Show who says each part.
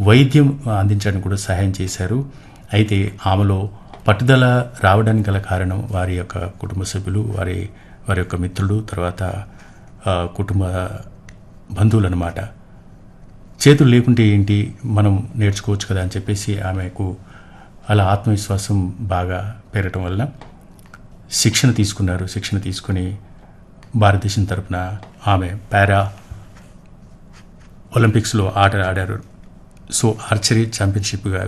Speaker 1: వైద్యం అందించడానికి కూడా సహాయం చేశారు అయితే ఆమెలో పట్టుదల రావడానికి గల కారణం వారి యొక్క కుటుంబ సభ్యులు వారి వారి యొక్క మిత్రులు తర్వాత ఆ, కుటుంబ బంధువులు అనమాట చేతులు లేకుంటే ఏంటి మనం నేర్చుకోవచ్చు కదా అని చెప్పేసి ఆమెకు అలా ఆత్మవిశ్వాసం బాగా పెరగటం వల్ల శిక్షణ తీసుకున్నారు శిక్షణ తీసుకుని భారతదేశం తరపున ఆమె పారా ఒలింపిక్స్లో ఆట ఆడారు సో ఆర్చరీ ఛాంపియన్షిప్గా